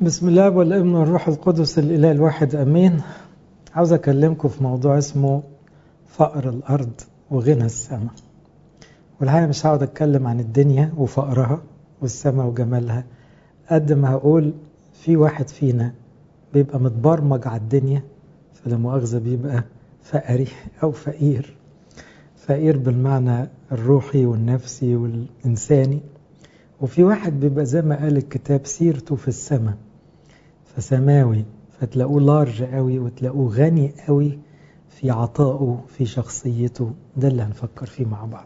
بسم الله والابن والروح القدس الإله الواحد أمين عاوز أكلمكم في موضوع اسمه فقر الأرض وغنى السماء والحقيقة مش هقعد أتكلم عن الدنيا وفقرها والسماء وجمالها قد ما هقول في واحد فينا بيبقى متبرمج على الدنيا فلا مؤاخذة بيبقى فقري أو فقير فقير بالمعنى الروحي والنفسي والإنساني وفي واحد بيبقى زي ما قال الكتاب سيرته في السماء فسماوي فتلاقوه لارج قوي وتلاقوه غني قوي في عطائه في شخصيته ده اللي هنفكر فيه مع بعض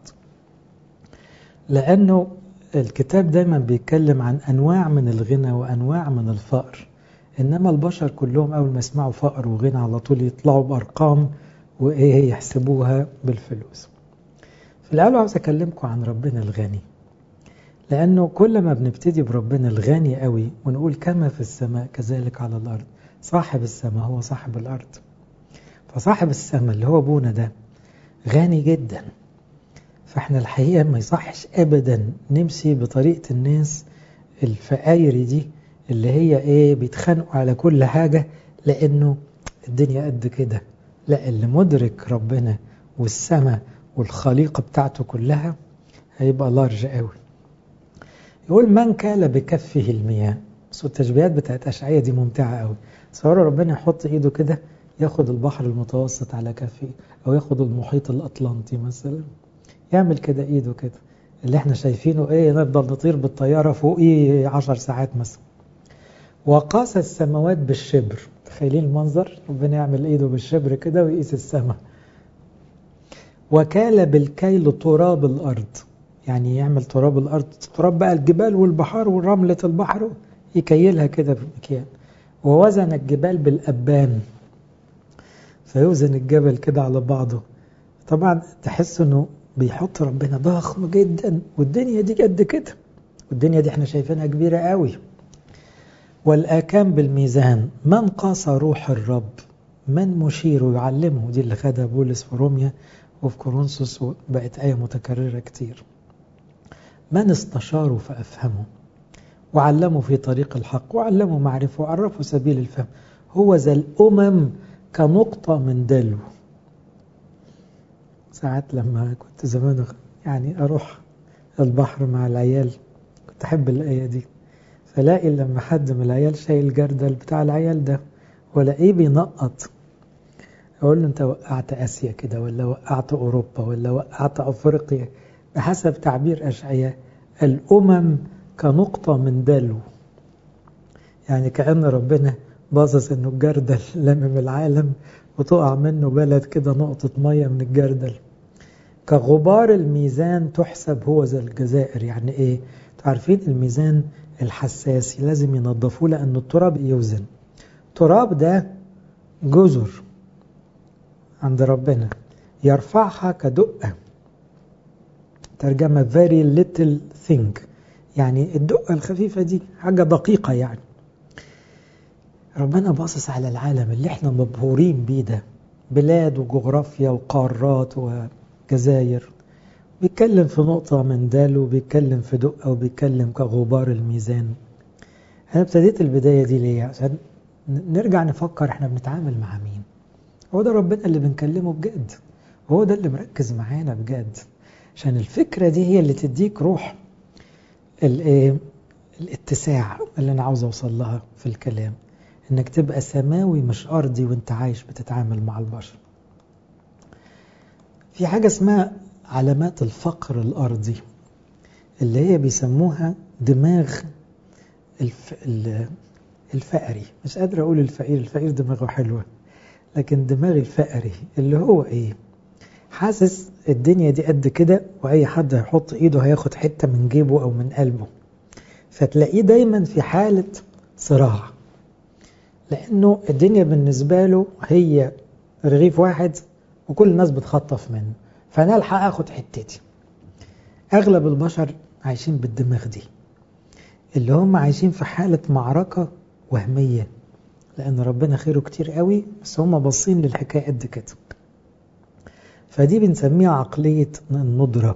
لأنه الكتاب دايما بيتكلم عن أنواع من الغنى وأنواع من الفقر إنما البشر كلهم أول ما يسمعوا فقر وغنى على طول يطلعوا بأرقام وإيه يحسبوها بالفلوس في الأول عاوز أكلمكم عن ربنا الغني لأنه كل ما بنبتدي بربنا الغني قوي ونقول كما في السماء كذلك على الأرض صاحب السماء هو صاحب الأرض فصاحب السماء اللي هو أبونا ده غني جدا فاحنا الحقيقة ما يصحش أبدا نمشي بطريقة الناس الفقاير دي اللي هي ايه بيتخانقوا على كل حاجة لأنه الدنيا قد كده لا اللي مدرك ربنا والسماء والخليقة بتاعته كلها هيبقى لارج قوي يقول من كال بكفه المياه بس التشبيهات بتاعت أشعية دي ممتعة قوي تصوروا ربنا يحط ايده كده ياخد البحر المتوسط على كفه او ياخد المحيط الاطلنطي مثلا يعمل كده ايده كده اللي احنا شايفينه ايه نفضل نطير بالطيارة فوقيه عشر ساعات مثلا وقاس السماوات بالشبر تخيلين المنظر ربنا يعمل ايده بالشبر كده ويقيس السماء وكال بالكيل تراب الارض يعني يعمل تراب الارض تراب بقى الجبال والبحار ورملة البحر يكيلها كده بمكيال ووزن الجبال بالأبان فيوزن الجبل كده على بعضه طبعا تحس انه بيحط ربنا ضخم جدا والدنيا دي قد كده والدنيا دي احنا شايفينها كبيرة قوي والآكام بالميزان من قاس روح الرب من مشير يعلمه دي اللي خدها بولس في روميا وفي كورنثوس وبقت آية متكررة كتير من استشاروا فأفهموا وعلموا في طريق الحق وعلموا معرفة وعرفوا سبيل الفهم هو ذا الأمم كنقطة من دلو ساعات لما كنت زمان يعني أروح البحر مع العيال كنت أحب الآية دي فلاقي لما حد من العيال شايل جردل بتاع العيال ده ولاقيه بينقط أقول له أنت وقعت آسيا كده ولا وقعت أوروبا ولا وقعت أفريقيا بحسب تعبير أشعياء الأمم كنقطة من دلو يعني كأن ربنا باصص انه الجردل لمم العالم وتقع منه بلد كده نقطة مية من الجردل كغبار الميزان تحسب هو ذا الجزائر يعني ايه تعرفين الميزان الحساسي لازم ينظفوه لأن التراب يوزن التراب ده جزر عند ربنا يرفعها كدقة ترجمة very little thing يعني الدقة الخفيفة دي حاجة دقيقة يعني ربنا باصص على العالم اللي احنا مبهورين بيه ده بلاد وجغرافيا وقارات وجزاير بيتكلم في نقطة من دال وبيتكلم في دقة وبيتكلم كغبار الميزان أنا ابتديت البداية دي ليه عشان نرجع نفكر احنا بنتعامل مع مين هو ده ربنا اللي بنكلمه بجد هو ده اللي مركز معانا بجد عشان الفكرة دي هي اللي تديك روح الاتساع اللي أنا عاوز أوصل لها في الكلام إنك تبقى سماوي مش أرضي وإنت عايش بتتعامل مع البشر في حاجة اسمها علامات الفقر الأرضي اللي هي بيسموها دماغ الف... الفقري مش قادر أقول الفقير الفقير دماغه حلوة لكن دماغ الفقري اللي هو إيه حاسس الدنيا دي قد كده وأي حد هيحط إيده هياخد حتة من جيبه أو من قلبه فتلاقيه دايما في حالة صراع لأنه الدنيا بالنسبة له هي رغيف واحد وكل الناس بتخطف منه فأنا ألحق أخد حتتي أغلب البشر عايشين بالدماغ دي اللي هم عايشين في حالة معركة وهمية لأن ربنا خيره كتير قوي بس هم باصين للحكاية قد كده فدي بنسميها عقلية الندرة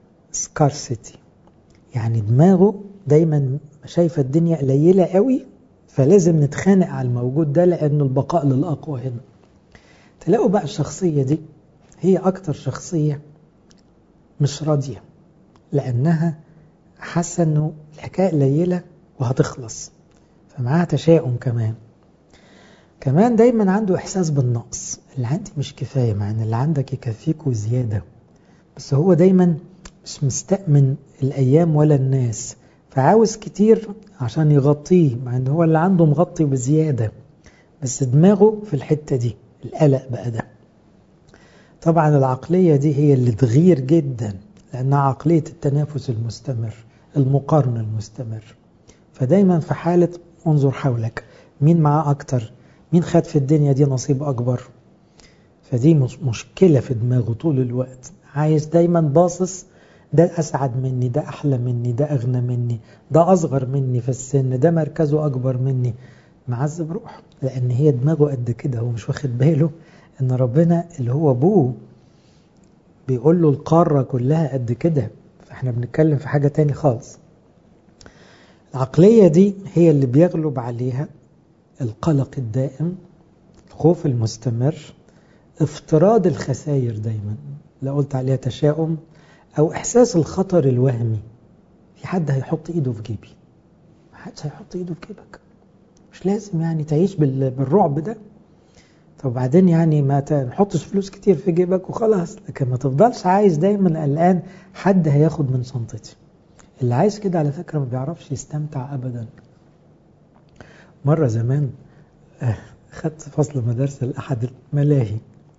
scarcity يعني دماغه دايما شايفة الدنيا قليلة قوي فلازم نتخانق على الموجود ده لأنه البقاء للأقوى هنا تلاقوا بقى الشخصية دي هي أكتر شخصية مش راضية لأنها حاسة أنه الحكاية قليلة وهتخلص فمعاها تشاؤم كمان كمان دايما عنده إحساس بالنقص اللي عندي مش كفاية مع أن اللي عندك يكفيك وزيادة بس هو دايما مش مستأمن الأيام ولا الناس فعاوز كتير عشان يغطيه مع أن هو اللي عنده مغطي بزيادة بس دماغه في الحتة دي القلق بقى ده طبعا العقلية دي هي اللي تغير جدا لأنها عقلية التنافس المستمر المقارنة المستمر فدايما في حالة انظر حولك مين معاه أكتر مين خد في الدنيا دي نصيب أكبر فدي مشكلة في دماغه طول الوقت عايز دايما باصص ده أسعد مني ده أحلى مني ده أغنى مني ده أصغر مني في السن ده مركزه أكبر مني معذب روحه لأن هي دماغه قد كده هو مش واخد باله إن ربنا اللي هو أبوه بيقول له القارة كلها قد كده فإحنا بنتكلم في حاجة تاني خالص العقلية دي هي اللي بيغلب عليها القلق الدائم الخوف المستمر افتراض الخسائر دايما لا قلت عليها تشاؤم أو إحساس الخطر الوهمي في حد هيحط إيده في جيبي ما حدش هيحط إيده في جيبك مش لازم يعني تعيش بالرعب ده طب بعدين يعني ما تحطش فلوس كتير في جيبك وخلاص لكن ما تفضلش عايز دايما قلقان حد هياخد من شنطتي اللي عايز كده على فكرة ما بيعرفش يستمتع أبدا مرة زمان خدت فصل مدرسة لأحد الملاهي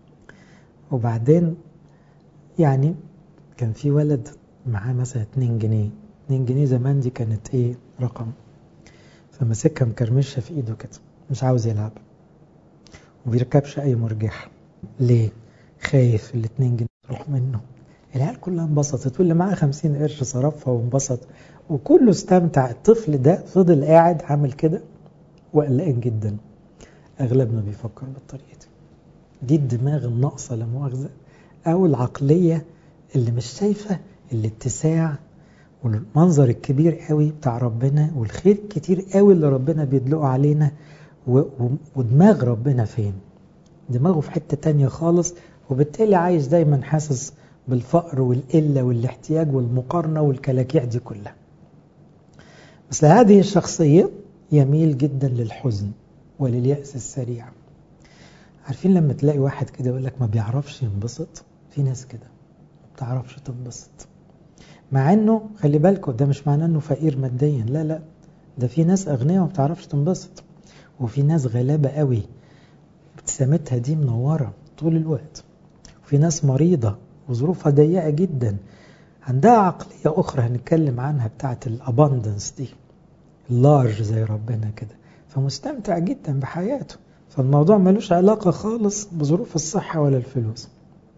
وبعدين يعني كان في ولد معاه مثلا 2 جنيه 2 جنيه زمان دي كانت ايه رقم فمسكها مكرمشها في ايده كده مش عاوز يلعب وبيركبش اي مرجح ليه خايف ال 2 جنيه تروح منه العيال كلها انبسطت واللي معاه 50 قرش صرفها وانبسط وكله استمتع الطفل ده فضل قاعد عامل كده وقلقان جدا اغلبنا بيفكر بالطريقه دي دي الدماغ الناقصه لا مؤاخذه او العقليه اللي مش شايفه الاتساع والمنظر الكبير قوي بتاع ربنا والخير الكتير قوي اللي ربنا بيدلقه علينا ودماغ ربنا فين دماغه في حتة تانية خالص وبالتالي عايش دايما حاسس بالفقر والقلة والاحتياج والمقارنة والكلاكيع دي كلها مثل هذه الشخصية يميل جدا للحزن ولليأس السريع عارفين لما تلاقي واحد كده يقول لك ما بيعرفش ينبسط في ناس كده ما بتعرفش تنبسط مع انه خلي بالكم ده مش معناه انه فقير ماديا لا لا ده في ناس اغنياء ما بتعرفش تنبسط وفي ناس غلابة قوي ابتسامتها دي منورة طول الوقت وفي ناس مريضة وظروفها ضيقة جدا عندها عقلية أخرى هنتكلم عنها بتاعت الاباندنس دي اللارج زي ربنا كده فمستمتع جدا بحياته فالموضوع ملوش علاقة خالص بظروف الصحة ولا الفلوس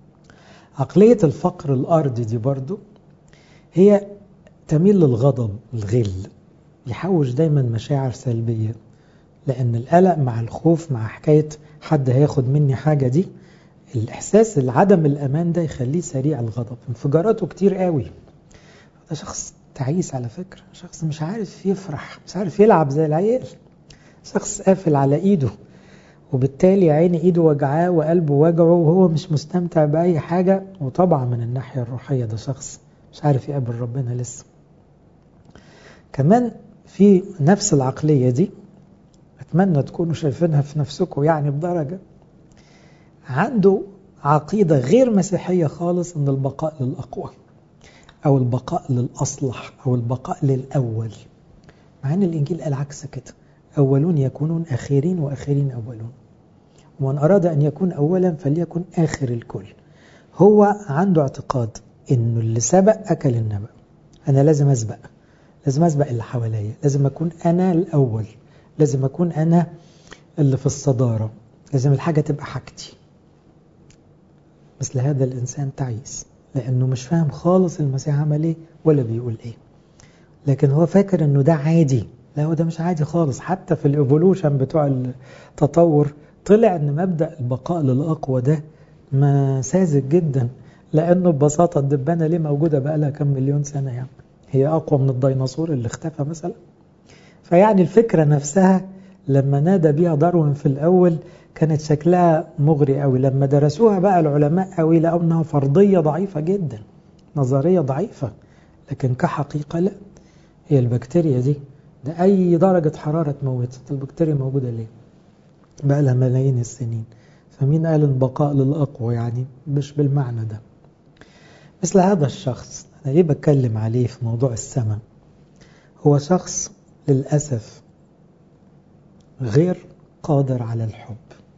عقلية الفقر الأرضي دي برضو هي تميل للغضب الغل يحوش دايما مشاعر سلبية لأن القلق مع الخوف مع حكاية حد هياخد مني حاجة دي الإحساس العدم الأمان ده يخليه سريع الغضب انفجاراته كتير قوي ده شخص تعيس على فكرة شخص مش عارف يفرح مش عارف يلعب زي العيال شخص قافل على إيده وبالتالي عيني إيده وجعاه وقلبه وجعه وهو مش مستمتع بأي حاجة وطبعا من الناحية الروحية ده شخص مش عارف يقابل ربنا لسه كمان في نفس العقلية دي أتمنى تكونوا شايفينها في نفسكم يعني بدرجة عنده عقيدة غير مسيحية خالص أن البقاء للأقوى أو البقاء للأصلح أو البقاء للأول مع أن الإنجيل قال عكس كده أولون يكونون آخرين وآخرين أولون ومن أراد أن يكون أولا فليكن آخر الكل هو عنده اعتقاد أنه اللي سبق أكل النبأ أنا لازم أسبق لازم أسبق اللي حواليا لازم أكون أنا الأول لازم أكون أنا اللي في الصدارة لازم الحاجة تبقى حاجتي مثل هذا الإنسان تعيس لأنه مش فاهم خالص المسيح عمل إيه ولا بيقول إيه لكن هو فاكر أنه ده عادي لا هو ده مش عادي خالص حتى في الإيفولوشن بتوع التطور طلع أن مبدأ البقاء للأقوى ده ما ساذج جدا لأنه ببساطة الدبانة ليه موجودة بقى لها كم مليون سنة يعني هي أقوى من الديناصور اللي اختفى مثلا فيعني الفكرة نفسها لما نادى بيها داروين في الأول كانت شكلها مغري قوي لما درسوها بقى العلماء قوي لقوا انها فرضية ضعيفة جدا نظرية ضعيفة لكن كحقيقة لا هي البكتيريا دي ده أي درجة حرارة تموتها البكتيريا موجودة ليه بقى لها ملايين السنين فمين قال البقاء للأقوى يعني مش بالمعنى ده مثل هذا الشخص أنا ليه بتكلم عليه في موضوع السماء هو شخص للأسف غير قادر على الحب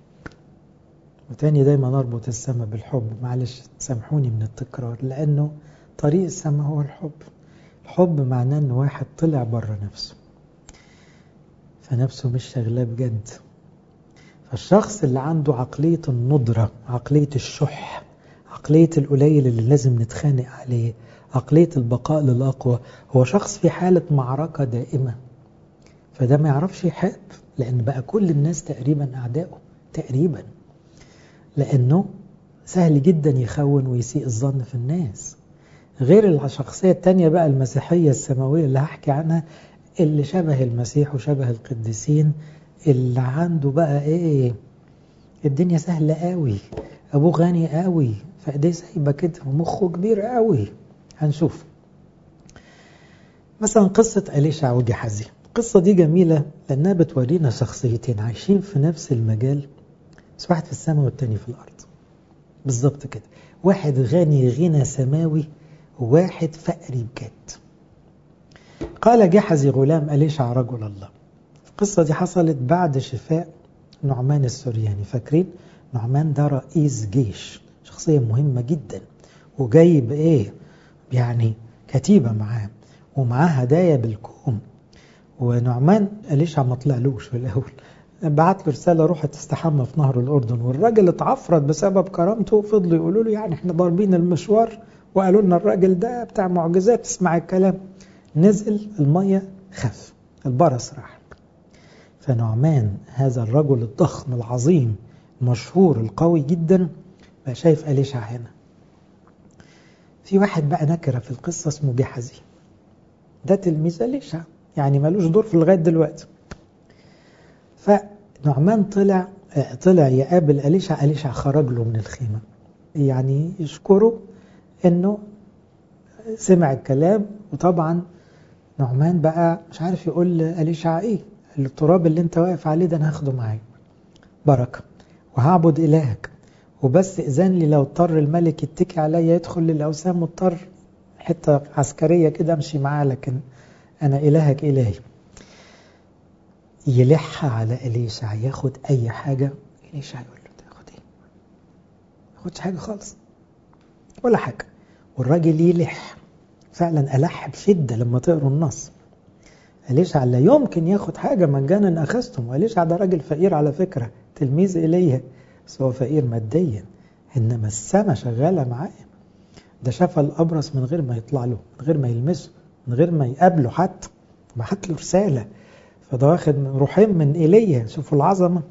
وتاني دايما نربط السماء بالحب معلش سامحوني من التكرار لأنه طريق السماء هو الحب الحب معناه أن واحد طلع بره نفسه فنفسه مش شغلاه بجد فالشخص اللي عنده عقلية الندرة عقلية الشح عقلية القليل اللي لازم نتخانق عليه عقلية البقاء للأقوى هو شخص في حالة معركة دائمة فده ما يعرفش يحب لأن بقى كل الناس تقريبا أعدائه تقريبا لأنه سهل جدا يخون ويسيء الظن في الناس غير الشخصية التانية بقى المسيحية السماوية اللي هحكي عنها اللي شبه المسيح وشبه القديسين اللي عنده بقى ايه الدنيا سهلة قوي ابوه غني قوي فايديه سايبة كده ومخه كبير قوي هنشوف مثلا قصة أليشع وجحزي القصة دي جميلة لأنها بتورينا شخصيتين عايشين في نفس المجال بس واحد في السماء والتاني في الأرض بالظبط كده واحد غني غنى سماوي وواحد فقري بجد قال جحزي غلام أليشع رجل الله القصة دي حصلت بعد شفاء نعمان السورياني فاكرين نعمان ده رئيس جيش شخصية مهمة جدا وجاي بإيه يعني كتيبة معاه ومعاه هدايا بالكوم ونعمان أليشع ما طلعلوش في الأول بعت له رسالة روح تستحمى في نهر الأردن والراجل اتعفرت بسبب كرامته فضلوا يقولوا له يعني احنا ضاربين المشوار وقالوا لنا الراجل ده بتاع معجزات اسمع الكلام نزل المية خف البرص راح فنعمان هذا الرجل الضخم العظيم المشهور القوي جدا بقى شايف أليشع هنا في واحد بقى نكرة في القصة اسمه جحزي ده تلميذ أليشع يعني ملوش دور في لغاية دلوقتي فنعمان طلع طلع يقابل أليشع أليشع خرج له من الخيمة يعني يشكره انه سمع الكلام وطبعا نعمان بقى مش عارف يقول لأليشع ايه التراب اللي انت واقف عليه ده انا هاخده معايا بركة وهعبد إلهك وبس إذن لي لو اضطر الملك يتكي عليا يدخل للأوثان مضطر حتة عسكرية كده أمشي معاه لكن أنا إلهك إلهي يلح على إليشع ياخد أي حاجة إليشع يقول له تاخد إيه؟ ما ياخدش حاجة خالص ولا حاجة والراجل يلح فعلا ألح بشدة لما تقروا النص أليشع لا يمكن ياخد حاجة مجانا أخذتم وأليشع ده راجل فقير على فكرة تلميذ إليه بس هو فقير ماديا إنما السما شغالة معاه ده شاف الأبرص من غير ما يطلع له من غير ما يلمسه من غير ما يقابله حتى بعت له رسالة فده واخد روحين من إيليا شوفوا العظمة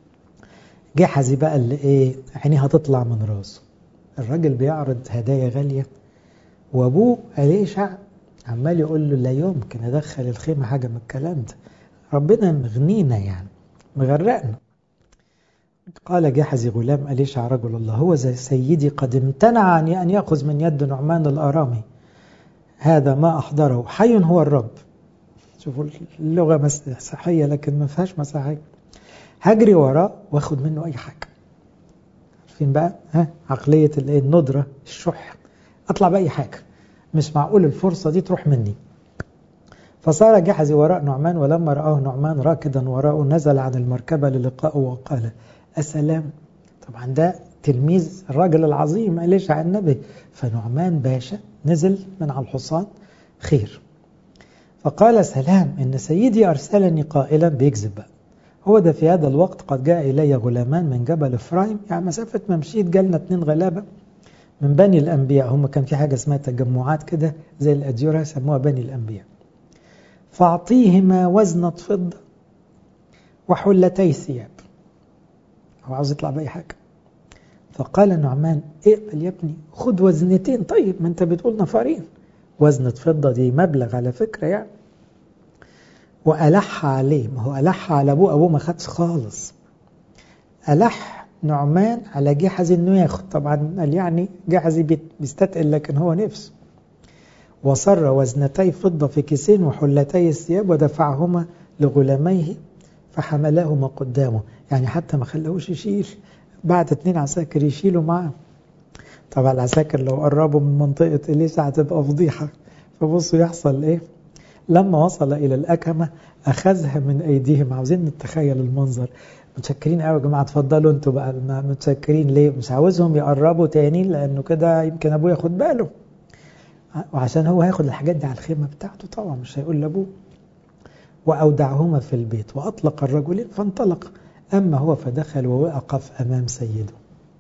جحزي بقى اللي إيه عينيه هتطلع من راسه الراجل بيعرض هدايا غالية وأبوه أليشع عمال يقول له لا يمكن أدخل الخيمة حاجة من الكلام ده ربنا مغنينا يعني مغرقنا قال جحزي غلام أليشع رجل الله هو زي سيدي قد امتنع عن أن يأخذ من يد نعمان الأرامي هذا ما أحضره حي هو الرب شوفوا اللغة مسيحية لكن ما فيهاش مسيحية هجري وراه واخد منه أي حاجة عارفين بقى ها عقلية الندرة الشح أطلع بأي حاجة مش معقول الفرصة دي تروح مني فصار جحزي وراء نعمان ولما رآه نعمان راكدا وراءه نزل عن المركبة للقائه وقال السلام طبعا ده تلميذ الراجل العظيم أليشع النبي فنعمان باشا نزل من على الحصان خير فقال سلام إن سيدي أرسلني قائلا بيكذب بقى هو ده في هذا الوقت قد جاء إلي غلامان من جبل إفرايم يعني مسافة ما مشيت جالنا اتنين غلابة من بني الأنبياء هم كان في حاجة اسمها تجمعات كده زي الأديرة سموها بني الأنبياء فأعطيهما وزنة فضة وحلتي ثياب هو عاوز يطلع بأي حاجة فقال نعمان اقبل يا ابني خد وزنتين طيب ما انت بتقول نفرين وزنة فضة دي مبلغ على فكرة يعني وألح عليه ما هو ألح على أبوه أبوه ما خدش خالص ألح نعمان على جحزي إنه ياخد طبعا قال يعني جحزي بيستتقل لكن هو نفسه وصر وزنتي فضة في كيسين وحلتي الثياب ودفعهما لغلاميه فحملاهما قدامه يعني حتى ما خلاهوش يشيل بعد اتنين عساكر يشيلوا معاه طبعا العساكر لو قربوا من منطقة إليسا هتبقى فضيحة فبصوا يحصل إيه لما وصل إلى الأكمة أخذها من أيديهم عاوزين نتخيل المنظر متشكرين قوي يا جماعة اتفضلوا انتوا بقى متشكرين ليه مش عاوزهم يقربوا تاني لأنه كده يمكن أبوه ياخد باله وعشان هو هياخد الحاجات دي على الخيمة بتاعته طبعا مش هيقول لأبوه وأودعهما في البيت وأطلق الرجلين فانطلق أما هو فدخل ووقف أمام سيده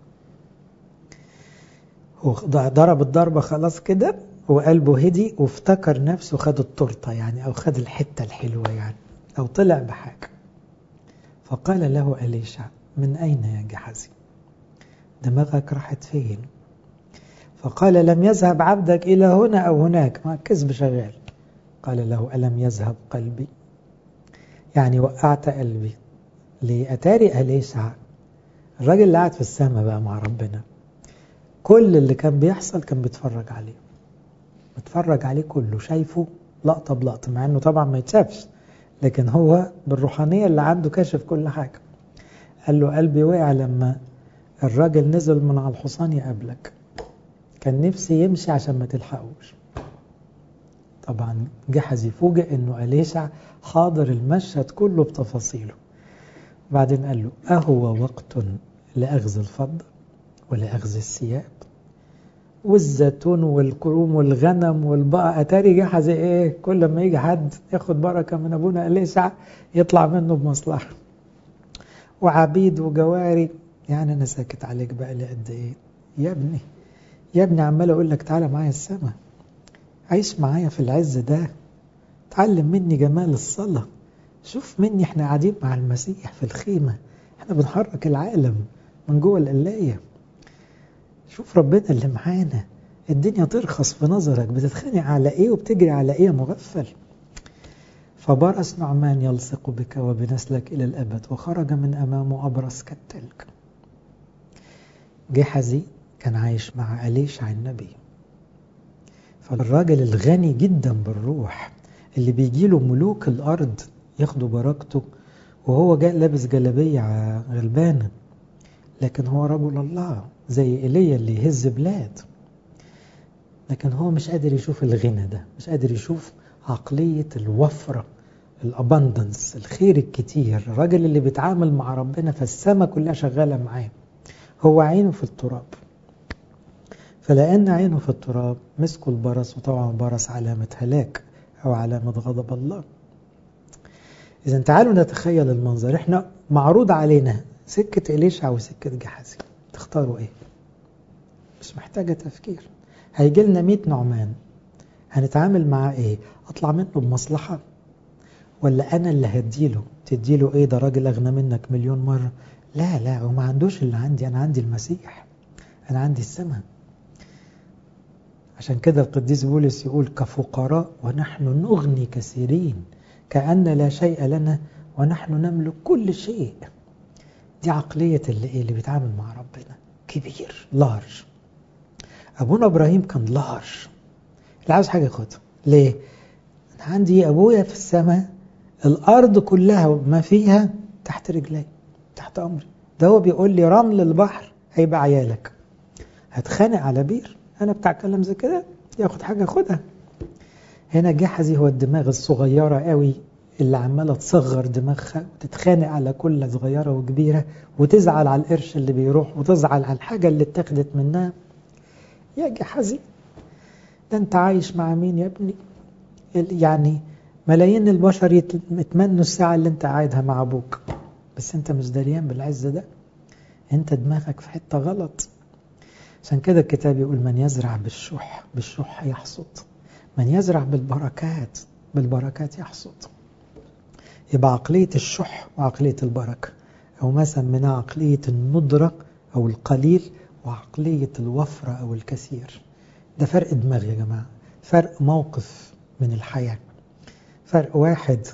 هو ضرب الضربة خلاص كده وقلبه هدي وافتكر نفسه خد التورته يعني أو خد الحتة الحلوة يعني أو طلع بحاجة فقال له أليشع من أين يا جحزي دماغك راحت فين فقال لم يذهب عبدك إلى هنا أو هناك ما الكذب شغال قال له ألم يذهب قلبي يعني وقعت قلبي ليه أتاري أليشع الراجل اللي قاعد في السماء بقى مع ربنا كل اللي كان بيحصل كان بيتفرج عليه بيتفرج عليه كله شايفه لقطة بلقطة مع انه طبعا ما يتشافش لكن هو بالروحانية اللي عنده كاشف كل حاجة قال له قلبي وقع لما الراجل نزل من على الحصان يقابلك كان نفسي يمشي عشان ما تلحقوش طبعا جحز يفوجئ انه أليشع حاضر المشهد كله بتفاصيله بعدين قال له أهو وقت لأخذ الفضة ولأخذ الثياب والزيتون والكروم والغنم والبقى أتاري جحز إيه كل ما يجي حد ياخد بركة من أبونا أليشع يطلع منه بمصلحة وعبيد وجواري يعني أنا ساكت عليك بقى لقد إيه يا ابني يا ابني عمال أقول لك تعالى معايا السما عيش معايا في العز ده تعلم مني جمال الصلاة شوف مني احنا قاعدين مع المسيح في الخيمة احنا بنحرك العالم من جوه القلاية شوف ربنا اللي معانا الدنيا ترخص في نظرك بتتخانق على ايه وبتجري على ايه مغفل فبرس نعمان يلصق بك وبنسلك إلى الأبد وخرج من أمامه أبرص كالتلج جحزي كان عايش مع أليشع النبي فالراجل الغني جدا بالروح اللي بيجيله ملوك الأرض ياخدوا بركته وهو جاء لابس جلابية غلبانة لكن هو رجل الله زي إيليا اللي يهز بلاد لكن هو مش قادر يشوف الغنى ده مش قادر يشوف عقلية الوفرة الابندنس الخير الكتير الراجل اللي بيتعامل مع ربنا فالسماء كلها شغالة معاه هو عينه في التراب فلأن عينه في التراب مسكوا البرص وطبعا البرص علامة هلاك أو علامة غضب الله إذا تعالوا نتخيل المنظر إحنا معروض علينا سكة إليشع وسكة جحزي تختاروا إيه؟ مش محتاجة تفكير هيجي لنا 100 نعمان هنتعامل معاه إيه؟ أطلع منه بمصلحة ولا أنا اللي هديله تديله إيه ده راجل أغنى منك مليون مرة لا لا هو ما عندوش اللي عندي أنا عندي المسيح أنا عندي السماء عشان كده القديس بولس يقول كفقراء ونحن نغني كثيرين كأن لا شيء لنا ونحن نملك كل شيء دي عقلية اللي, إيه اللي بيتعامل مع ربنا كبير لارج أبونا إبراهيم كان لارج اللي عاوز حاجة ياخدها ليه؟ أنا عندي أبويا في السماء الأرض كلها ما فيها تحت رجلي تحت أمري ده هو بيقول لي رمل البحر هيبقى عيالك هتخانق على بير أنا بتاع كلام زي كده ياخد حاجة خدها هنا جحزي هو الدماغ الصغيرة قوي اللي عمالة تصغر دماغها وتتخانق على كل صغيرة وكبيرة وتزعل على القرش اللي بيروح وتزعل على الحاجة اللي اتخذت منها يا جحزي ده انت عايش مع مين يا ابني يعني ملايين البشر يتمنوا الساعة اللي انت قاعدها مع ابوك بس انت مش دريان بالعز ده انت دماغك في حتة غلط عشان كده الكتاب يقول من يزرع بالشح بالشح يحصد من يزرع بالبركات بالبركات يحصد يبقى عقلية الشح وعقلية البركة أو ما سميناها عقلية الندرة أو القليل وعقلية الوفرة أو الكثير ده فرق دماغ يا جماعة فرق موقف من الحياة فرق واحد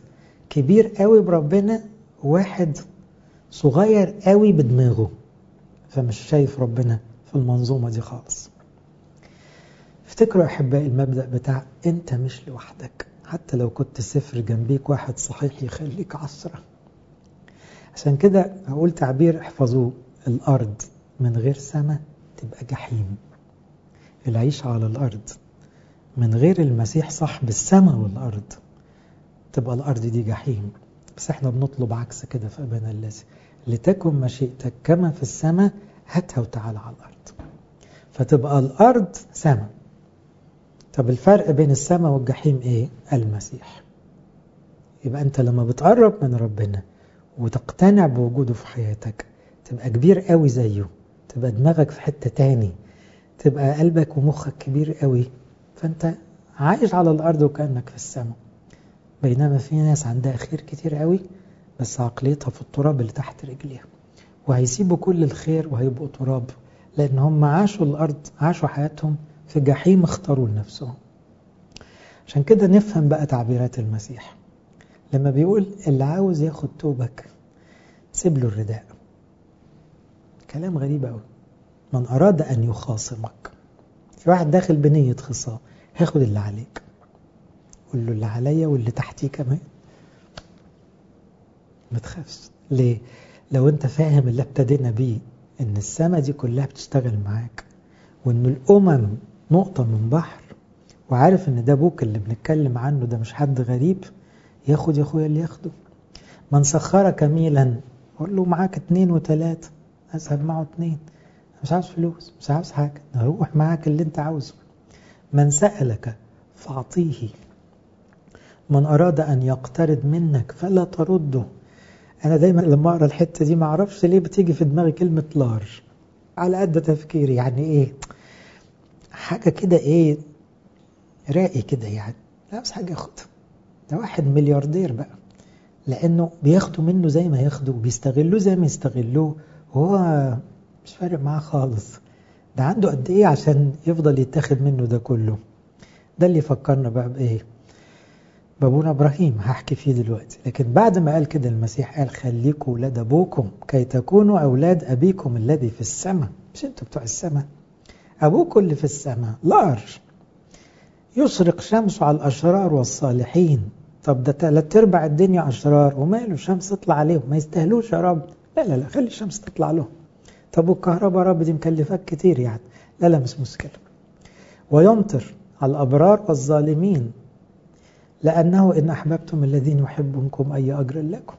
كبير قوي بربنا واحد صغير قوي بدماغه فمش شايف ربنا في المنظومة دي خالص افتكروا أحبائي المبدأ بتاع أنت مش لوحدك حتى لو كنت صفر جنبيك واحد صحيح يخليك عشرة عشان كده أقول تعبير احفظوه الأرض من غير سماء تبقى جحيم العيش على الأرض من غير المسيح صاحب السماء والأرض تبقى الأرض دي جحيم بس احنا بنطلب عكس كده في أبانا الذي لتكن مشيئتك كما في السماء هاتها وتعالى على الأرض فتبقى الأرض سماء طب الفرق بين السماء والجحيم ايه؟ المسيح يبقى انت لما بتقرب من ربنا وتقتنع بوجوده في حياتك تبقى كبير قوي زيه تبقى دماغك في حتة تاني تبقى قلبك ومخك كبير قوي فانت عايش على الارض وكأنك في السماء بينما في ناس عندها خير كتير قوي بس عقليتها في التراب اللي تحت رجليها وهيسيبوا كل الخير وهيبقوا تراب لان هم عاشوا الارض عاشوا حياتهم في جحيم اختاروا لنفسهم عشان كده نفهم بقى تعبيرات المسيح لما بيقول اللي عاوز ياخد توبك سيب له الرداء كلام غريب قوي من أراد أن يخاصمك في واحد داخل بنية خصام هاخد اللي عليك قول له اللي عليا واللي تحتيه كمان ما تخافش ليه لو انت فاهم اللي ابتدينا بيه ان السما دي كلها بتشتغل معاك وان الامم نقطة من بحر وعارف ان ده ابوك اللي بنتكلم عنه ده مش حد غريب ياخد يا اخويا اللي ياخده من سخرك ميلا قول له معاك اتنين وتلاتة اذهب معه اتنين مش عاوز فلوس مش عاوز حاجة روح معاك اللي انت عاوزه من سألك فاعطيه من أراد أن يقترض منك فلا ترده أنا دايما لما أقرأ الحتة دي ما أعرفش ليه بتيجي في دماغي كلمة لارج على قد تفكيري يعني إيه حاجة كده إيه راقي كده يعني لا بس حاجة ياخدها ده واحد ملياردير بقى لأنه بياخدوا منه زي ما ياخدوا وبيستغلوه زي ما يستغلوه وهو مش فارق معاه خالص ده عنده قد ايه عشان يفضل يتاخد منه ده كله ده اللي فكرنا بقى بايه بابونا ابراهيم هحكي فيه دلوقتي لكن بعد ما قال كده المسيح قال خليكوا ولاد ابوكم كي تكونوا اولاد ابيكم الذي في السماء مش انتوا بتوع السماء ابوكم اللي في السماء لارج يشرق شمسه على الاشرار والصالحين طب ده تلات ارباع الدنيا اشرار وماله الشمس تطلع عليهم ما يستاهلوش يا رب لا لا لا خلي الشمس تطلع لهم طب والكهرباء رب دي مكلفاك كتير يعني لا لا مش مشكلة ويمطر على الأبرار والظالمين لأنه إن أحببتم الذين يحبونكم أي أجر لكم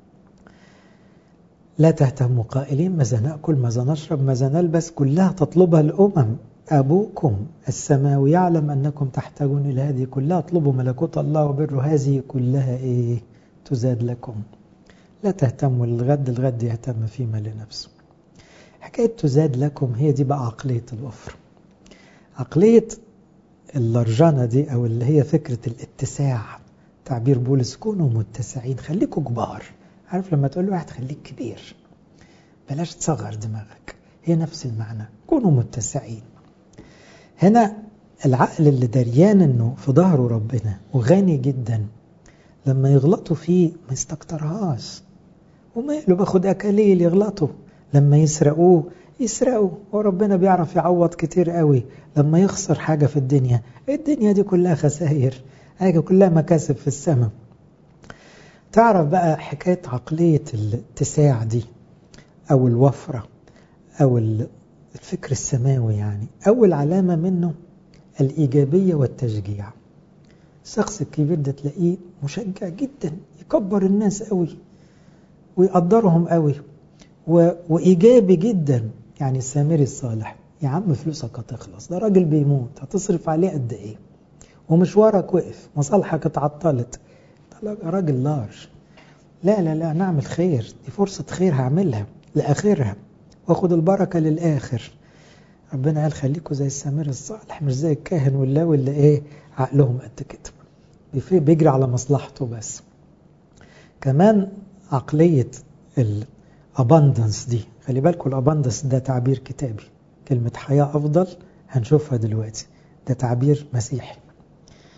لا تهتموا قائلين ماذا نأكل ماذا نشرب ماذا نلبس كلها تطلبها الأمم أبوكم السماوي يعلم أنكم تحتاجون إلى هذه كلها اطلبوا ملكوت الله وبره هذه كلها إيه تزاد لكم لا تهتموا للغد الغد يهتم فيما لنفسه حكاية تزاد لكم هي دي بقى عقلية الوفر عقلية اللرجانة دي أو اللي هي فكرة الاتساع تعبير بولس كونوا متسعين خليكوا كبار عارف لما تقول لواحد خليك كبير بلاش تصغر دماغك هي نفس المعنى كونوا متسعين هنا العقل اللي دريان انه في ظهره ربنا وغني جدا لما يغلطوا فيه ما يستكترهاش وماله باخد اكاليل يغلطوا لما يسرقوه يسرقوا وربنا بيعرف يعوض كتير قوي لما يخسر حاجة في الدنيا الدنيا دي كلها خسائر حاجة كلها مكاسب في السماء تعرف بقى حكاية عقلية الاتساع دي أو الوفرة أو الفكر السماوي يعني أول علامة منه الإيجابية والتشجيع الشخص الكبير ده تلاقيه مشجع جدا يكبر الناس قوي ويقدرهم قوي و... وإيجابي جدا يعني السامري الصالح يا عم فلوسك هتخلص ده راجل بيموت هتصرف عليه قد ايه ومشوارك وقف مصالحك اتعطلت راجل لارج لا لا لا نعمل خير دي فرصة خير هعملها لآخرها واخد البركة للآخر ربنا قال خليكوا زي السامري الصالح مش زي الكاهن واللاوي اللي ايه عقلهم قد كده بيجري على مصلحته بس كمان عقلية الاباندنس دي خلي بالكم الاباندنس ده تعبير كتابي كلمة حياة أفضل هنشوفها دلوقتي ده تعبير مسيحي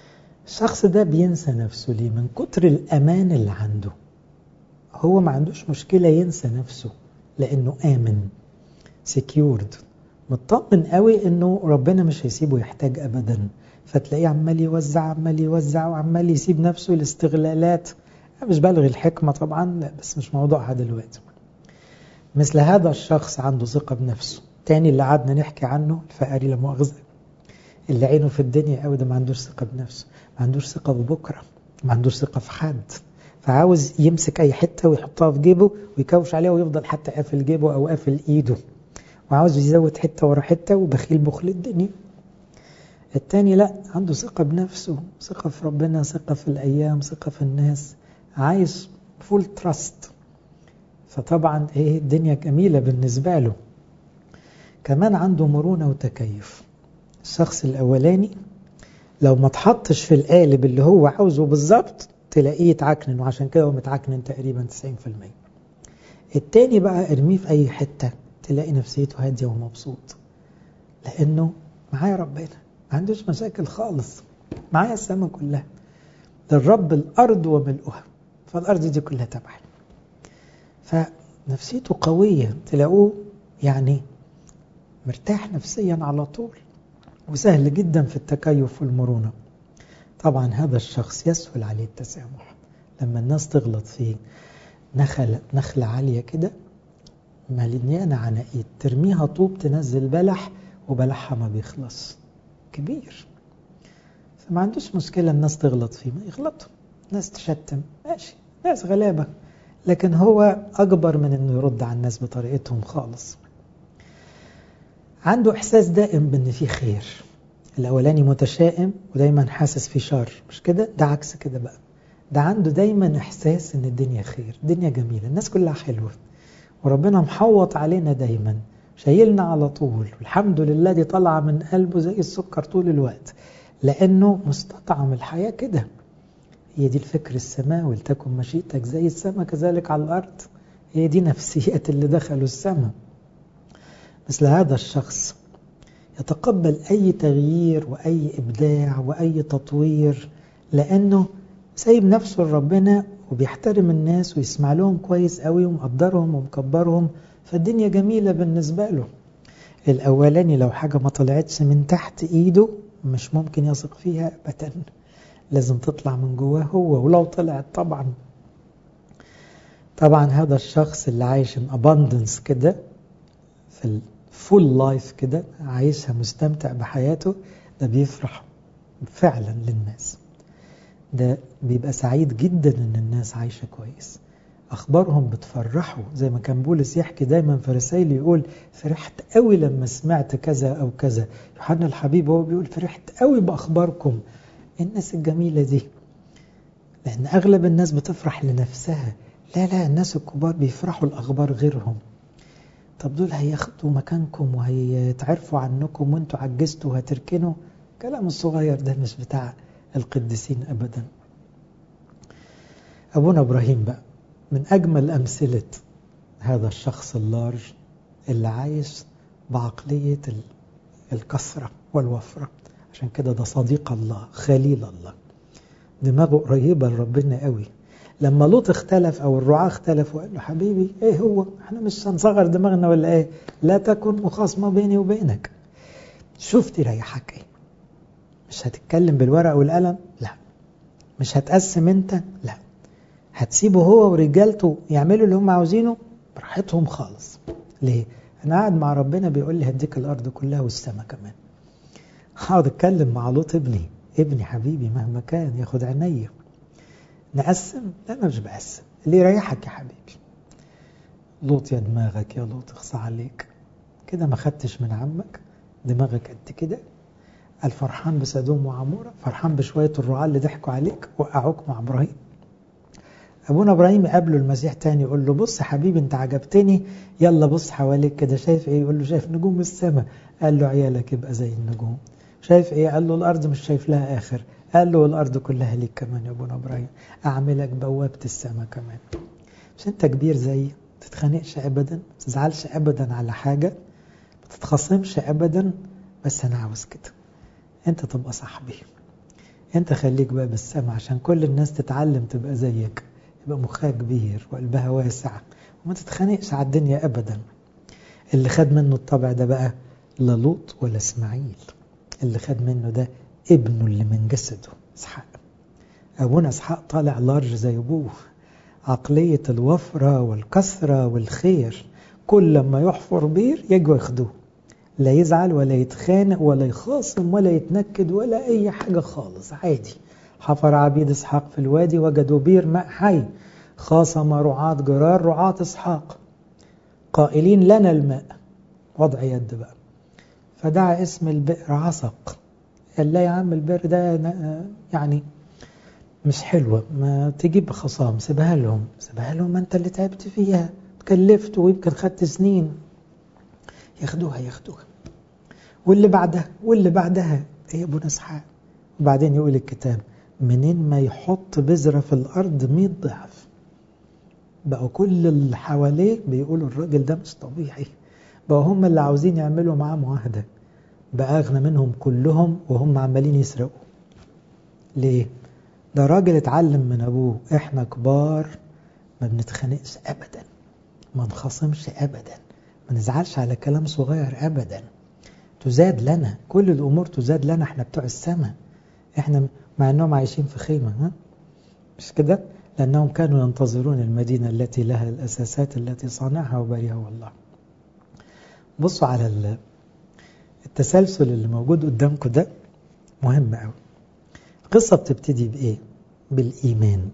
الشخص ده بينسى نفسه ليه من كتر الأمان اللي عنده هو ما عندوش مشكلة ينسى نفسه لأنه آمن سكيورد مطمن قوي انه ربنا مش هيسيبه يحتاج ابدا فتلاقيه عمال يوزع عمال يوزع وعمال يسيب نفسه الاستغلالات مش بلغي الحكمة طبعا لا بس مش موضوعها دلوقتي مثل هذا الشخص عنده ثقة بنفسه تاني اللي قعدنا نحكي عنه الفقري لا مؤاخذة اللي عينه في الدنيا قوي ده ما عندوش ثقة بنفسه ما عندوش ثقة ببكرة ما عندوش ثقة في حد فعاوز يمسك أي حتة ويحطها في جيبه ويكوش عليها ويفضل حتى قافل جيبه أو قافل إيده وعاوز يزود حتة ورا حتة وبخيل بخل الدنيا التاني لا عنده ثقة بنفسه ثقة في ربنا ثقة في الأيام ثقة في الناس عايش فول تراست فطبعا ايه الدنيا جميلة بالنسبة له كمان عنده مرونة وتكيف الشخص الأولاني لو ما تحطش في القالب اللي هو عاوزه بالظبط تلاقيه يتعكنن وعشان كده هو متعكنن تقريبا 90% التاني بقى ارميه في أي حتة تلاقي نفسيته هادية ومبسوط لأنه معايا ربنا ما عندوش مشاكل خالص معايا السماء كلها للرب الأرض وملؤها فالأرض دي كلها تبعي فنفسيته قوية تلاقوه يعني مرتاح نفسيا على طول وسهل جدا في التكيف والمرونة طبعا هذا الشخص يسهل عليه التسامح لما الناس تغلط فيه نخلة, نخلة عالية كده مليانة عناقيد ترميها طوب تنزل بلح وبلحها ما بيخلص كبير فما عندوش مشكلة الناس تغلط فيه ما يغلطوا ناس تشتم ماشي ناس غلابة لكن هو أكبر من أنه يرد على الناس بطريقتهم خالص عنده إحساس دائم بأن في خير الأولاني متشائم ودايما حاسس في شر مش كده ده عكس كده بقى ده عنده دايما إحساس أن الدنيا خير الدنيا جميلة الناس كلها حلوة وربنا محوط علينا دايما شايلنا على طول والحمد لله دي طالعة من قلبه زي السكر طول الوقت لأنه مستطعم الحياة كده هي دي الفكر السماوي لتكن مشيئتك زي السماء كذلك على الأرض هي دي نفسية اللي دخلوا السماء مثل هذا الشخص يتقبل أي تغيير وأي إبداع وأي تطوير لأنه سايب نفسه لربنا وبيحترم الناس ويسمع لهم كويس قوي ومقدرهم ومكبرهم فالدنيا جميلة بالنسبة له الأولاني لو حاجة ما طلعتش من تحت إيده مش ممكن يثق فيها أبدا لازم تطلع من جواه هو ولو طلعت طبعا طبعا هذا الشخص اللي عايش ان abundance كده في الفول لايف كده عايشها مستمتع بحياته ده بيفرح فعلا للناس ده بيبقى سعيد جدا ان الناس عايشة كويس اخبارهم بتفرحه زي ما كان بولس يحكي دايما في رسائله يقول فرحت قوي لما سمعت كذا او كذا يوحنا الحبيب هو بيقول فرحت قوي باخباركم الناس الجميلة دي لان اغلب الناس بتفرح لنفسها لا لا الناس الكبار بيفرحوا الاخبار غيرهم طب دول هياخدوا مكانكم وهيتعرفوا عنكم وانتوا عجزتوا وهتركنوا كلام الصغير ده مش بتاع القديسين ابدا ابونا ابراهيم بقى من أجمل أمثلة هذا الشخص اللارج اللي عايش بعقلية الكثرة والوفرة عشان كده ده صديق الله خليل الله دماغه قريبة لربنا قوي لما لوط اختلف او الرعاة اختلفوا قال له حبيبي ايه هو احنا مش هنصغر دماغنا ولا ايه لا تكن مخاصمة بيني وبينك شوف تريحك ايه مش هتتكلم بالورق والقلم لا مش هتقسم انت لا هتسيبه هو ورجالته يعملوا اللي هم عاوزينه براحتهم خالص ليه انا قاعد مع ربنا بيقول لي هديك الارض كلها والسماء كمان هقعد اتكلم مع لوط ابني ابني حبيبي مهما كان ياخد عينيا نقسم لا انا مش بقسم اللي يريحك يا حبيبي لوط يا دماغك يا لوط اخصى عليك كده ما خدتش من عمك دماغك قد كده الفرحان بسدوم وعمورة فرحان بشوية الرعاة اللي ضحكوا عليك وقعوك مع إبراهيم أبونا إبراهيم يقابله المسيح تاني يقول له بص حبيبي أنت عجبتني يلا بص حواليك كده شايف إيه يقول له شايف نجوم السماء قال له عيالك يبقى زي النجوم شايف إيه قال له الأرض مش شايف لها آخر قال له الأرض كلها ليك كمان يا أبونا إبراهيم أعملك بوابة السماء كمان مش أنت كبير زيي تتخانقش أبدا تزعلش أبدا على حاجة ما تتخاصمش أبدا بس أنا عاوز كده أنت تبقى صاحبي انت خليك بقى بالسمع عشان كل الناس تتعلم تبقى زيك يبقى مخها كبير وقلبها واسع وما تتخانقش على الدنيا ابدا اللي خد منه الطبع ده بقى لا لوط ولا اسماعيل اللي خد منه ده ابنه اللي من جسده اسحاق ابونا اسحاق طالع لارج زي ابوه عقلية الوفرة والكثرة والخير كل لما يحفر بير يجوا ياخدوه لا يزعل ولا يتخانق ولا يخاصم ولا يتنكد ولا أي حاجة خالص عادي حفر عبيد إسحاق في الوادي وجدوا بير ماء حي خاصم رعاة جرار رعاة إسحاق قائلين لنا الماء وضع يد بقى فدعا اسم البئر عسق قال لا يا عم البئر ده يعني مش حلوة ما تجيب خصام سيبها لهم سيبها لهم ما انت اللي تعبت فيها تكلفت ويمكن خدت سنين ياخدوها ياخدوها واللي بعدها واللي بعدها هي ابو اسحاق وبعدين يقول الكتاب منين ما يحط بذرة في الأرض 100 ضعف بقوا كل اللي حواليه بيقولوا الراجل ده مش طبيعي بقوا هم اللي عاوزين يعملوا معاه معاهدة بقى أغنى منهم كلهم وهم عمالين يسرقوا ليه؟ ده راجل اتعلم من أبوه إحنا كبار ما بنتخانقش أبدا ما نخاصمش أبدا ما نزعلش على كلام صغير أبدا تزاد لنا كل الأمور تزاد لنا احنا بتوع السماء احنا مع أنهم عايشين في خيمة ها؟ مش كده لأنهم كانوا ينتظرون المدينة التي لها الأساسات التي صنعها وبريها الله بصوا على التسلسل اللي موجود قدامكم ده مهم قوي القصة بتبتدي بإيه؟ بالإيمان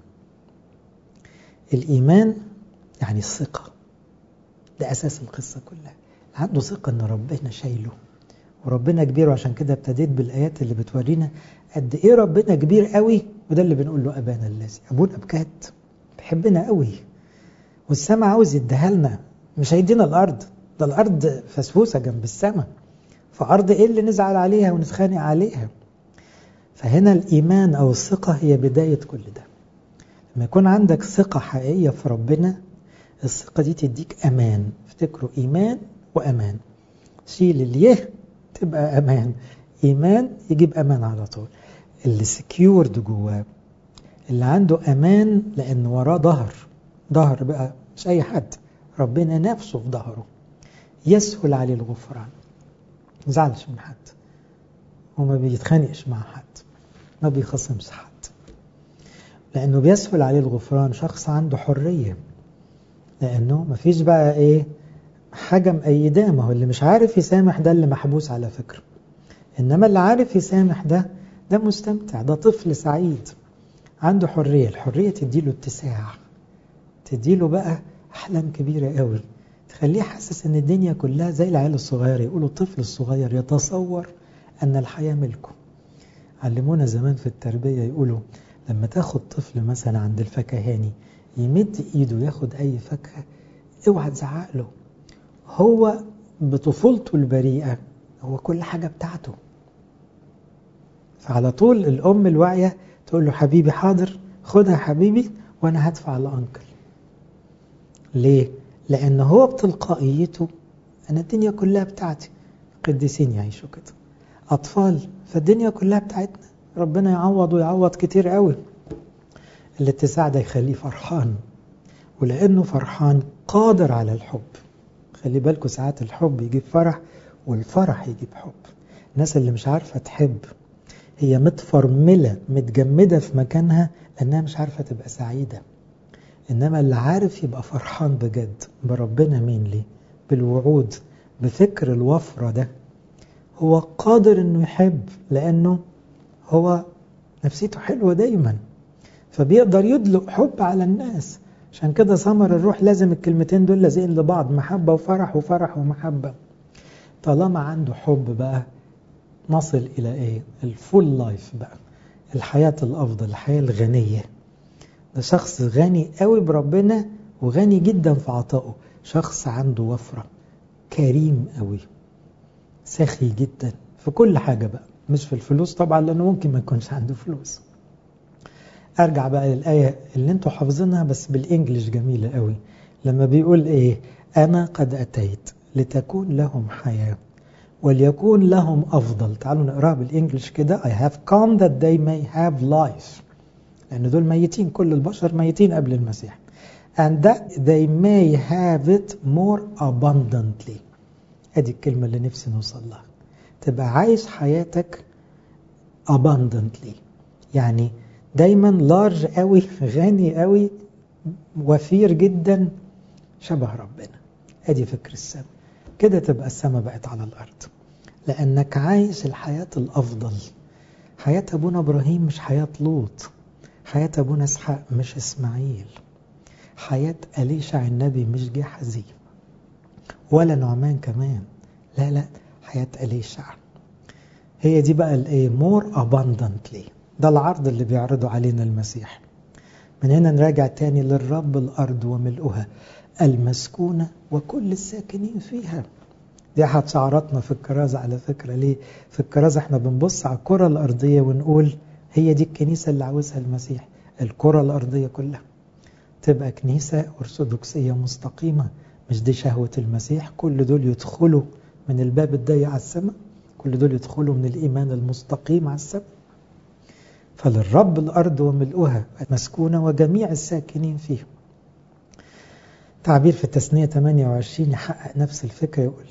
الإيمان يعني الثقة ده أساس القصة كلها عنده ثقة أن ربنا شايله وربنا كبير وعشان كده ابتديت بالآيات اللي بتورينا قد إيه ربنا كبير قوي وده اللي بنقول له أبانا الذي أبونا بجد بيحبنا قوي والسماء عاوز يديها لنا مش هيدينا الأرض ده الأرض فسفوسة جنب السماء فأرض إيه اللي نزعل عليها ونتخانق عليها فهنا الإيمان أو الثقة هي بداية كل ده لما يكون عندك ثقة حقيقية في ربنا الثقة دي تديك أمان افتكروا إيمان وأمان شيل اليه تبقى أمان إيمان يجيب أمان على طول اللي سكيورد جواه اللي عنده أمان لأن وراه ظهر ظهر بقى مش أي حد ربنا نفسه في ظهره يسهل عليه الغفران ما زعلش من حد وما بيتخانقش مع حد ما بيخصمش حد لأنه بيسهل عليه الغفران شخص عنده حرية لأنه ما فيش بقى إيه حاجة مأيداه ما هو اللي مش عارف يسامح ده اللي محبوس على فكرة إنما اللي عارف يسامح ده ده مستمتع ده طفل سعيد عنده حرية الحرية تديله اتساع تديله بقى أحلام كبيرة قوي تخليه حاسس إن الدنيا كلها زي العيال الصغير يقولوا الطفل الصغير يتصور أن الحياة ملكه علمونا زمان في التربية يقولوا لما تاخد طفل مثلا عند الفكهاني يمد ايده ياخد اي فاكهة اوعى تزعق له هو بطفولته البريئة هو كل حاجة بتاعته فعلى طول الأم الواعية تقول له حبيبي حاضر خدها حبيبي وأنا هدفع لأنكل ليه؟ لأن هو بتلقائيته أنا الدنيا كلها بتاعتي قديسين يعيشوا كده أطفال فالدنيا كلها بتاعتنا ربنا يعوض ويعوض كتير قوي الاتساع ده يخليه فرحان ولأنه فرحان قادر على الحب خلي بالكم ساعات الحب يجيب فرح والفرح يجيب حب الناس اللي مش عارفة تحب هي متفرملة متجمدة في مكانها لأنها مش عارفة تبقى سعيدة إنما اللي عارف يبقى فرحان بجد بربنا مين ليه بالوعود بفكر الوفرة ده هو قادر انه يحب لانه هو نفسيته حلوة دايما فبيقدر يدلق حب على الناس عشان كده ثمر الروح لازم الكلمتين دول لازقين لبعض محبة وفرح وفرح ومحبة طالما عنده حب بقى نصل إلى إيه الفول لايف بقى الحياة الأفضل الحياة الغنية ده شخص غني قوي بربنا وغني جدا في عطائه شخص عنده وفرة كريم قوي سخي جدا في كل حاجة بقى مش في الفلوس طبعا لأنه ممكن ما يكونش عنده فلوس أرجع بقى للآية اللي انتوا حافظينها بس بالإنجليش جميلة قوي لما بيقول إيه أنا قد أتيت لتكون لهم حياة وليكون لهم أفضل تعالوا نقراها بالإنجلش كده I have come that they may have life لأن دول ميتين كل البشر ميتين قبل المسيح and that they may have it more abundantly ادي الكلمة اللي نفسي نوصل لها تبقى عايش حياتك abundantly يعني دايما لارج قوي غني قوي وفير جدا شبه ربنا ادي فكر السماء كده تبقى السماء بقت على الارض لانك عايش الحياة الافضل حياة ابونا ابراهيم مش حياة لوط حياة ابونا اسحاق مش اسماعيل حياة أليشع النبي مش جحزي ولا نعمان كمان لا لا حياة أليشع هي دي بقى الايه more abundantly ده العرض اللي بيعرضه علينا المسيح من هنا نراجع تاني للرب الأرض وملؤها المسكونة وكل الساكنين فيها دي أحد شعاراتنا في الكرازة على فكرة ليه في الكرازة احنا بنبص على الكرة الأرضية ونقول هي دي الكنيسة اللي عاوزها المسيح الكرة الأرضية كلها تبقى كنيسة أرثوذكسية مستقيمة مش دي شهوة المسيح كل دول يدخلوا من الباب الضيق على السماء كل دول يدخلوا من الإيمان المستقيم على السماء فللرب الأرض وملؤها مسكونة وجميع الساكنين فيها تعبير في التثنية 28 يحقق نفس الفكرة يقول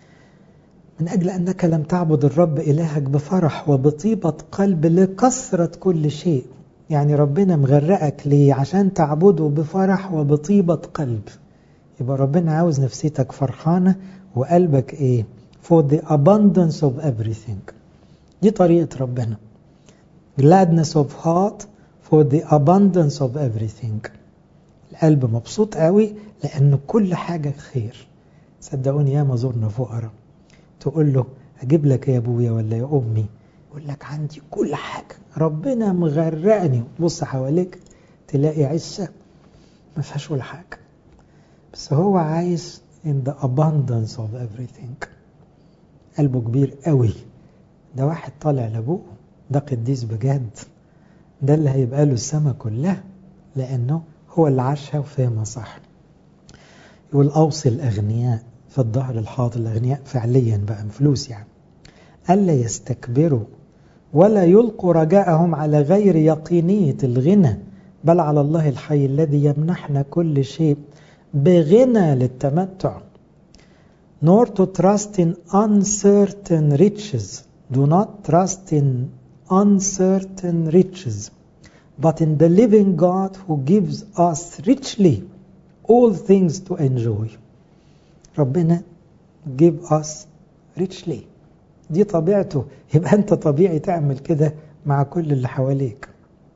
من أجل أنك لم تعبد الرب إلهك بفرح وبطيبة قلب لكثرة كل شيء يعني ربنا مغرقك ليه عشان تعبده بفرح وبطيبة قلب يبقى ربنا عاوز نفسيتك فرحانة وقلبك ايه for the abundance of everything دي طريقة ربنا gladness of heart for the abundance of everything القلب مبسوط قوي لأن كل حاجة خير صدقوني يا ما زرنا فقراء تقول له أجيب لك يا أبويا ولا يا أمي يقول لك عندي كل حاجة ربنا مغرقني بص حواليك تلاقي عشة ما فيهاش ولا حاجة بس هو عايز in the abundance of everything قلبه كبير قوي ده واحد طالع لابوه ده قديس بجد ده اللي هيبقى له السماء كلها لأنه هو اللي عاشها وفهمها صح يقول أوصي الأغنياء في الظهر الحاضر الأغنياء فعليا بقى فلوس يعني ألا يستكبروا ولا يلقوا رجاءهم على غير يقينية الغنى بل على الله الحي الذي يمنحنا كل شيء بغنى للتمتع nor to trust in uncertain riches do not trust in uncertain riches but in the living God who gives us richly all things to enjoy ربنا give us richly دي طبيعته يبقى انت طبيعي تعمل كده مع كل اللي حواليك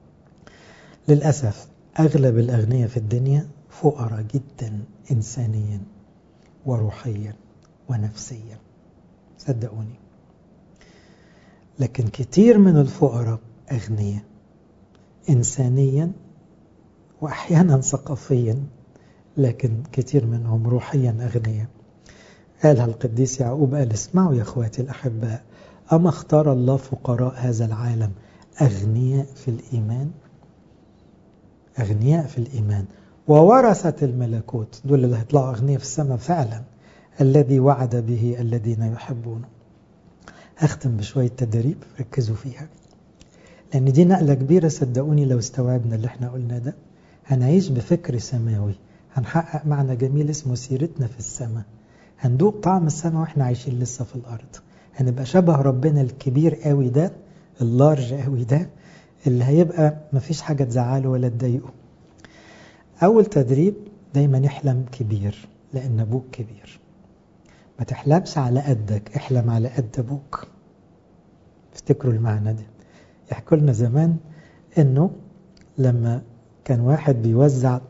للأسف أغلب الأغنياء في الدنيا فقراء جدا إنسانيا وروحيا ونفسيا صدقوني لكن كتير من الفقراء أغنياء إنسانيا وأحيانا ثقافيا لكن كتير منهم روحيا أغنياء قالها القديس يعقوب قال اسمعوا يا اخواتي الأحباء أما اختار الله فقراء هذا العالم أغنياء في الإيمان أغنياء في الإيمان وورثة الملكوت دول اللي هيطلعوا أغنياء في السماء فعلا الذي وعد به الذين يحبونه أختم بشوية تدريب ركزوا فيها لأن دي نقلة كبيرة صدقوني لو استوعبنا اللي احنا قلنا ده هنعيش بفكر سماوي هنحقق معنى جميل اسمه سيرتنا في السماء هندوق طعم السماء واحنا عايشين لسه في الأرض هنبقى شبه ربنا الكبير قوي ده اللارج قوي ده اللي هيبقى مفيش حاجة تزعله ولا تضايقه أول تدريب دايما احلم كبير لأن أبوك كبير ما تحلمش على قدك احلم على قد أبوك افتكروا المعنى ده يحكوا لنا زمان انه لما كان واحد بيوزع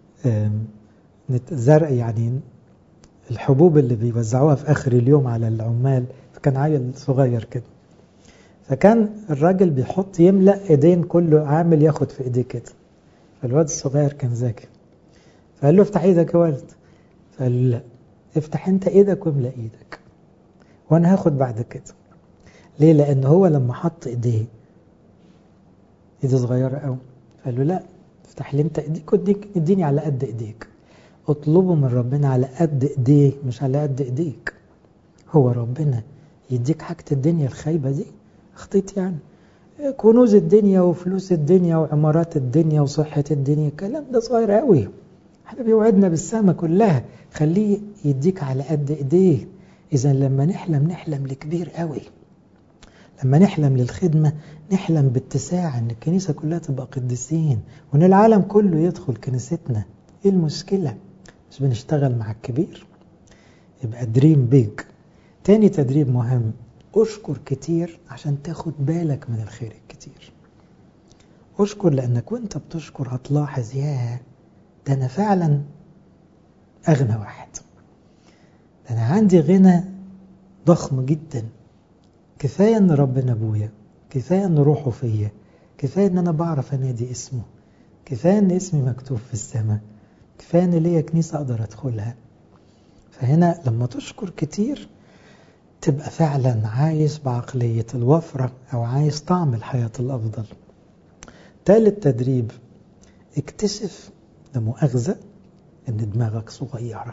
زرع يعني الحبوب اللي بيوزعوها في اخر اليوم على العمال فكان عيل صغير كده فكان الراجل بيحط يملأ ايدين كل عامل ياخد في ايديه كده فالواد الصغير كان ذكي فقال له افتح ايدك يا ولد فقال له لا افتح انت ايدك واملأ ايدك وانا هاخد بعد كده ليه لان هو لما حط ايديه ايدي صغيره قوي قال له لا افتح لي انت ايديك وديك اديني على قد ايديك اطلبه من ربنا على قد ايديه مش على قد ايديك هو ربنا يديك حاجة الدنيا الخايبة دي خطيت يعني كنوز الدنيا وفلوس الدنيا وعمارات الدنيا وصحة الدنيا الكلام ده صغير قوي احنا بيوعدنا بالسما كلها خليه يديك على قد ايديه اذا لما نحلم نحلم لكبير قوي لما نحلم للخدمة نحلم باتساع ان الكنيسة كلها تبقى قديسين وان العالم كله يدخل كنيستنا ايه المشكلة مش بنشتغل مع الكبير يبقى دريم بيج تاني تدريب مهم اشكر كتير عشان تاخد بالك من الخير الكتير اشكر لانك وانت بتشكر هتلاحظ ياه ده انا فعلا اغنى واحد ده انا عندي غنى ضخم جدا كفايه ان ربنا ابويا كفايه ان روحه فيا كفايه ان انا بعرف انادي اسمه كفايه ان اسمي مكتوب في السماء كفايه ان ليا كنيسه اقدر ادخلها فهنا لما تشكر كتير تبقى فعلا عايش بعقلية الوفرة أو عايش طعم الحياة الأفضل ثالث تدريب اكتشف لمؤاخذة ان دماغك صغيرة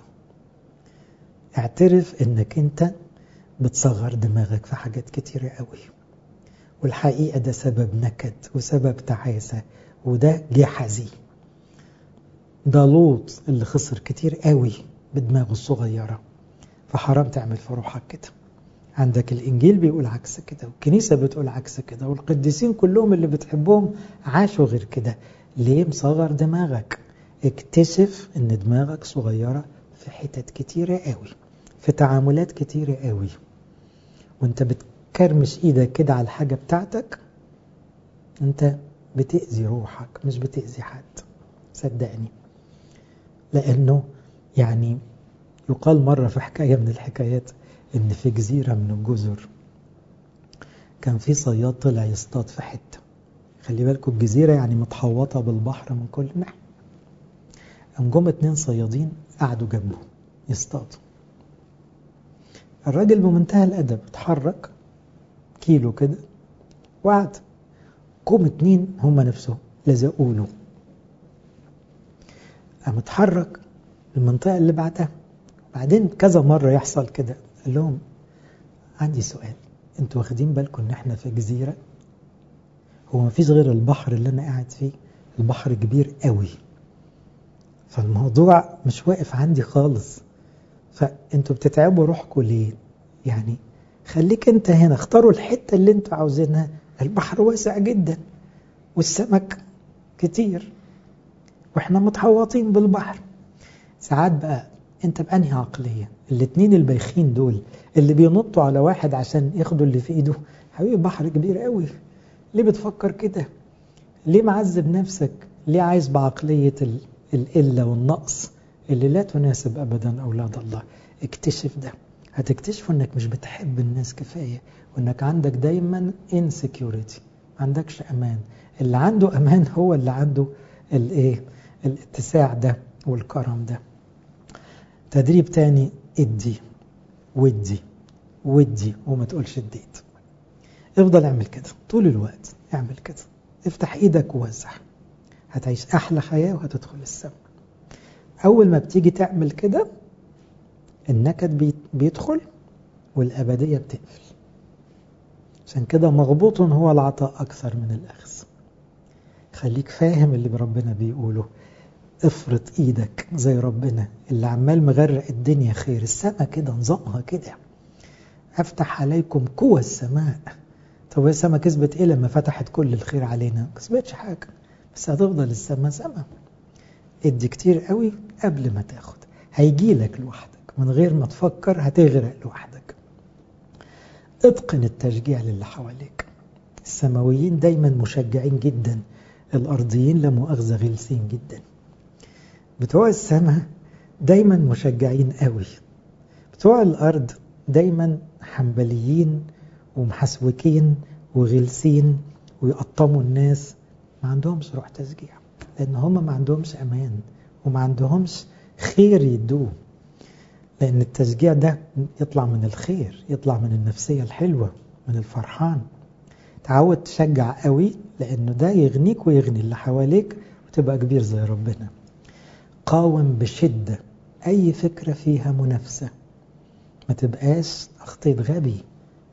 اعترف انك انت بتصغر دماغك في حاجات كتيرة قوي والحقيقة ده سبب نكد وسبب تعاسة وده جحزي ده لوط اللي خسر كتير قوي بدماغه الصغيرة فحرام تعمل في روحك كده عندك الإنجيل بيقول عكس كده والكنيسة بتقول عكس كده والقديسين كلهم اللي بتحبهم عاشوا غير كده ليه مصغر دماغك اكتشف ان دماغك صغيرة في حتت كتيرة قوي في تعاملات كتيرة قوي وانت بتكرمش ايدك كده على الحاجة بتاعتك انت بتأذي روحك مش بتأذي حد صدقني لانه يعني يقال مرة في حكاية من الحكايات ان في جزيرة من الجزر كان في صياد طلع يصطاد في حتة خلي بالكم الجزيرة يعني متحوطة بالبحر من كل ناحية قام جم اتنين صيادين قعدوا جنبه يصطادوا الراجل بمنتهى الأدب اتحرك كيلو كده وقعد قوم اتنين هما نفسهم لزقوا له قام اتحرك المنطقة اللي بعدها بعدين كذا مرة يحصل كده قال لهم عندي سؤال انتوا واخدين بالكم ان احنا في جزيرة هو مفيش غير البحر اللي انا قاعد فيه البحر كبير قوي فالموضوع مش واقف عندي خالص فانتوا بتتعبوا روحكم ليه يعني خليك انت هنا اختاروا الحتة اللي انتوا عاوزينها البحر واسع جدا والسمك كتير واحنا متحوطين بالبحر ساعات بقى انت بأنهي عقلية الاتنين البايخين دول اللي بينطوا على واحد عشان ياخدوا اللي في ايده حبيبي بحر كبير قوي ليه بتفكر كده ليه معذب نفسك ليه عايز بعقلية القلة والنقص اللي لا تناسب أبدا أولاد الله اكتشف ده هتكتشفوا انك مش بتحب الناس كفاية وانك عندك دايما insecurity ما عندكش امان اللي عنده امان هو اللي عنده الايه الاتساع ده والكرم ده تدريب تاني ادي ودي ودي وما تقولش اديت افضل اعمل كده طول الوقت اعمل كده افتح ايدك ووزع هتعيش احلى حياة وهتدخل السما اول ما بتيجي تعمل كده النكد بيدخل والابدية بتقفل عشان كده مغبوط هو العطاء اكثر من الاخذ خليك فاهم اللي ربنا بيقوله افرط ايدك زي ربنا اللي عمال مغرق الدنيا خير السماء كده نظامها كده افتح عليكم قوى السماء طب هي السماء كسبت ايه لما فتحت كل الخير علينا ما كسبتش حاجه بس هتفضل السماء سما ادي كتير قوي قبل ما تاخد هيجي لك لوحدك من غير ما تفكر هتغرق لوحدك اتقن التشجيع للي حواليك السماويين دايما مشجعين جدا الارضيين لا مؤاخذه غلسين جدا بتوع السماء دايما مشجعين قوي بتوع الارض دايما حنبليين ومحسوكين وغلسين ويقطموا الناس ما عندهمش روح تشجيع لان هم ما عندهمش امان وما عندهمش خير يدوه لان التشجيع ده يطلع من الخير يطلع من النفسيه الحلوه من الفرحان تعود تشجع قوي لانه ده يغنيك ويغني اللي حواليك وتبقى كبير زي ربنا قاوم بشده اي فكره فيها منافسه ما تبقاش اخطيت غبي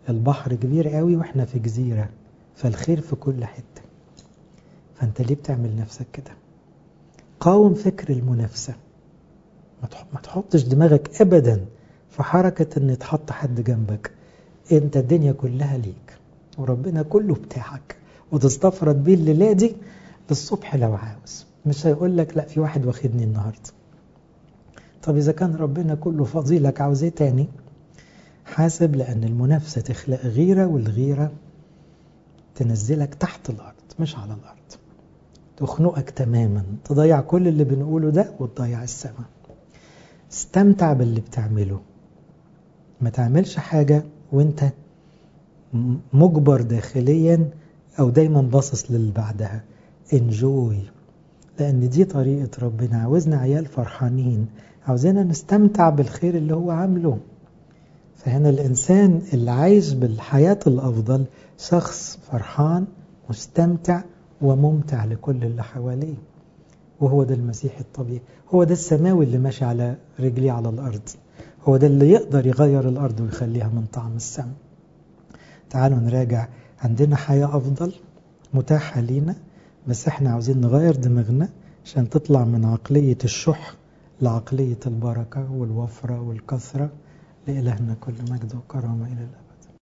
البحر كبير قوي واحنا في جزيرة فالخير في كل حتة فانت ليه بتعمل نفسك كده قاوم فكر المنافسة ما تحطش دماغك ابدا في حركة ان يتحط حد جنبك انت الدنيا كلها ليك وربنا كله بتاعك وتستفرد بيه الليلة دي للصبح لو عاوز مش هيقول لك لا في واحد واخدني النهاردة طب إذا كان ربنا كله فضيلك عاوز ايه تاني حاسب لأن المنافسة تخلق غيرة والغيرة تنزلك تحت الأرض مش على الأرض تخنقك تماما تضيع كل اللي بنقوله ده وتضيع السماء استمتع باللي بتعمله ما تعملش حاجة وانت مجبر داخليا او دايما باصص للي بعدها انجوي لان دي طريقة ربنا عاوزنا عيال فرحانين عاوزنا نستمتع بالخير اللي هو عامله فهنا الانسان اللي عايش بالحياة الافضل شخص فرحان مستمتع وممتع لكل اللي حواليه وهو ده المسيح الطبيعي هو ده السماوي اللي ماشي على رجليه على الأرض هو ده اللي يقدر يغير الأرض ويخليها من طعم السماء تعالوا نراجع عندنا حياة أفضل متاحة لينا بس احنا عاوزين نغير دماغنا عشان تطلع من عقلية الشح لعقلية البركة والوفرة والكثرة لإلهنا كل مجد وكرامة إلى الأبد